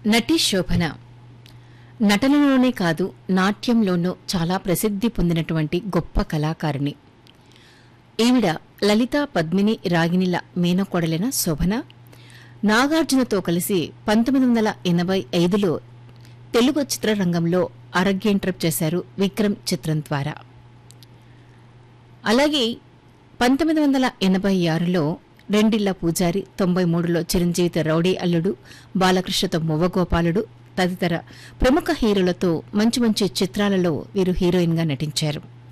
నటి శోభన నటనలోనే కాదు నాట్యంలోనూ చాలా ప్రసిద్ధి పొందినటువంటి గొప్ప కళాకారిణి ఈవిడ లలిత పద్మిని రాగిణిల మేనకోడలైన శోభన నాగార్జునతో కలిసి పంతొమ్మిది వందల ఎనభై ఐదులో తెలుగు చిత్రరంగంలో అరగ్యంట్రప్ చేశారు విక్రమ్ చిత్రం ద్వారా అలాగే పంతొమ్మిది వందల ఎనభై ఆరులో రెండిళ్ల పూజారి తొంభై మూడులో చిరంజీవితో రౌడీ అల్లుడు బాలకృష్ణతో మువ్వగోపాలుడు తదితర ప్రముఖ హీరోలతో మంచి మంచి చిత్రాలలో వీరు హీరోయిన్గా నటించారు